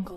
Jungle.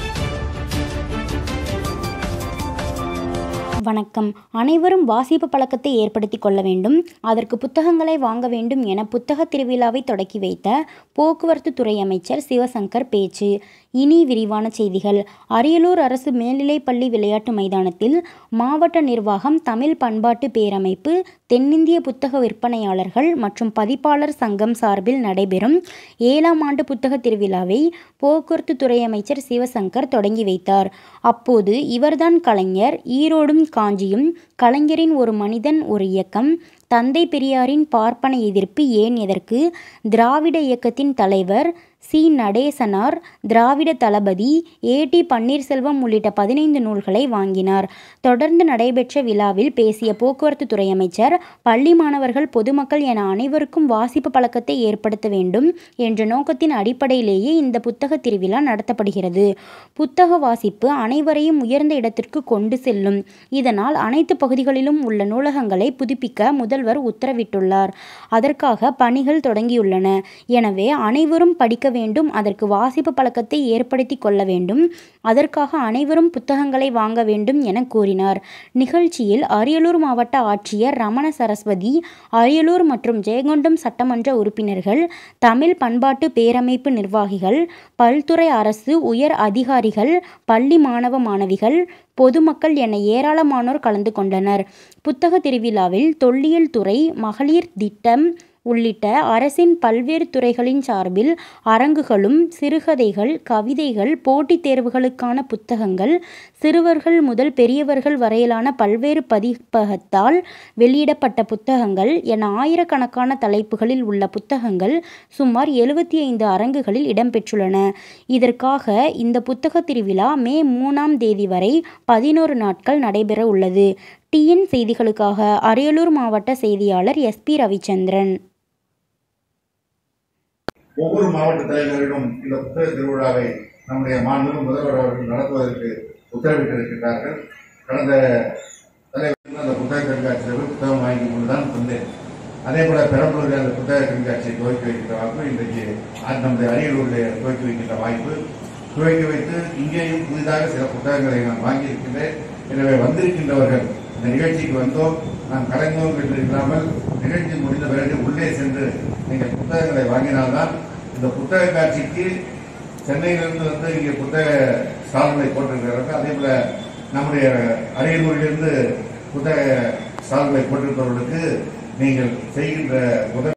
வணக்கம் அனைவரும் வாசிப்பு பழக்கத்தை ஏற்படுத்திக் கொள்ள வேண்டும் அதற்கு புத்தகங்களை வாங்க வேண்டும் என புத்தக திருவிழாவை தொடக்கி வைத்த போக்குவரத்து துறை அமைச்சர் சிவசங்கர் பேச்சு இனி விரிவான செய்திகள் அரியலூர் அரசு மேல்நிலைப்பள்ளி விளையாட்டு மைதானத்தில் மாவட்ட நிர்வாகம் தமிழ் பண்பாட்டு பேரமைப்பு தென்னிந்திய புத்தக விற்பனையாளர்கள் மற்றும் பதிப்பாளர் சங்கம் சார்பில் நடைபெறும் ஏழாம் ஆண்டு புத்தக திருவிழாவை போக்குவரத்து துறை அமைச்சர் சிவசங்கர் தொடங்கி வைத்தார் அப்போது இவர்தான் கலைஞர் ஈரோடும் காஞ்சியும் கலைஞரின் ஒரு மனிதன் ஒரு இயக்கம் தந்தை பெரியாரின் பார்ப்பன எதிர்ப்பு ஏன் எதற்கு திராவிட இயக்கத்தின் தலைவர் சி நடேசனார் திராவிட தளபதி ஏ டி பன்னீர்செல்வம் உள்ளிட்ட பதினைந்து நூல்களை வாங்கினார் தொடர்ந்து நடைபெற்ற விழாவில் பேசிய போக்குவரத்து துறை அமைச்சர் பள்ளி மாணவர்கள் பொதுமக்கள் என அனைவருக்கும் வாசிப்பு பழக்கத்தை ஏற்படுத்த வேண்டும் என்ற நோக்கத்தின் அடிப்படையிலேயே இந்த புத்தக திருவிழா நடத்தப்படுகிறது புத்தக வாசிப்பு அனைவரையும் உயர்ந்த இடத்திற்கு கொண்டு செல்லும் இதனால் அனைத்து பகுதிகளிலும் உள்ள நூலகங்களை புதுப்பிக்க முதல்வர் உத்தரவிட்டுள்ளார் அதற்காக பணிகள் தொடங்கியுள்ளன எனவே அனைவரும் படிக்க வேண்டும் அதற்கு வாசிப்பு பழக்கத்தை ஏற்படுத்தி கொள்ள வேண்டும் அதற்காக அனைவரும் புத்தகங்களை வாங்க வேண்டும் என கூறினார் நிகழ்ச்சியில் அரியலூர் மாவட்ட ஆட்சியர் ரமண சரஸ்வதி அரியலூர் மற்றும் ஜெயங்கொண்டம் சட்டமன்ற உறுப்பினர்கள் தமிழ் பண்பாட்டு பேரமைப்பு நிர்வாகிகள் பல்துறை அரசு உயர் அதிகாரிகள் பள்ளி மாணவ மாணவிகள் பொதுமக்கள் என ஏராளமானோர் கலந்து கொண்டனர் புத்தக திருவிழாவில் தொல்லியல் துறை மகளிர் திட்டம் உள்ளிட்ட அரசின் பல்வேறு துறைகளின் சார்பில் அரங்குகளும் சிறுகதைகள் கவிதைகள் போட்டித் தேர்வுகளுக்கான புத்தகங்கள் சிறுவர்கள் முதல் பெரியவர்கள் வரையிலான பல்வேறு பதிப்பகத்தால் வெளியிடப்பட்ட புத்தகங்கள் என ஆயிரக்கணக்கான தலைப்புகளில் உள்ள புத்தகங்கள் சுமார் எழுபத்தி ஐந்து அரங்குகளில் இடம்பெற்றுள்ளன இதற்காக இந்த புத்தக திருவிழா மே மூணாம் தேதி வரை பதினோரு நாட்கள் நடைபெற உள்ளது டிஎன் செய்திகளுக்காக அரியலூர் மாவட்ட செய்தியாளர் எஸ்பி ரவிச்சந்திரன் ஒவ்வொரு மாவட்ட தலைவர்களிடம் இந்த புத்தக திருவிழாவை நம்முடைய மாண்புமிகு முதல்வர் அவர்கள் நடத்துவதற்கு உத்தரவிட்டிருக்கிறார்கள் கடந்த தலைவர் அந்த புத்தக கண்காட்சியில் புத்தகம் வாங்கி கொண்டுதான் வந்தேன் அதே போல பெரம்பலூரில் அந்த புத்தக கண்காட்சியை துவக்கி வைக்கின்ற வாய்ப்பு இன்றைக்கு அது நம்முடைய அரியலூரில் துவக்கி வைக்கின்ற வாய்ப்பு துவக்கி வைத்து இங்கேயும் புதிதாக சில புத்தகங்களை நான் வாங்கியிருக்கின்றேன் எனவே வந்திருக்கின்றவர்கள் இந்த நிகழ்ச்சிக்கு வந்தோம் நாம் கலைந்தோம் என்று இல்லாமல் நிகழ்ச்சி முடிந்த பிறகு உள்ளே சென்று நீங்கள் புத்தகங்களை வாங்கினால்தான் இந்த புத்தக காட்சிக்கு சென்னையிலிருந்து வந்து இங்கே புத்தக ஸ்டால்களை போட்டிருக்கிறார்கள் அதே போல நம்முடைய அரியலூரிலிருந்து புத்தக ஸ்டால்களை போட்டிருப்பவர்களுக்கு நீங்கள் செய்கின்ற உதவி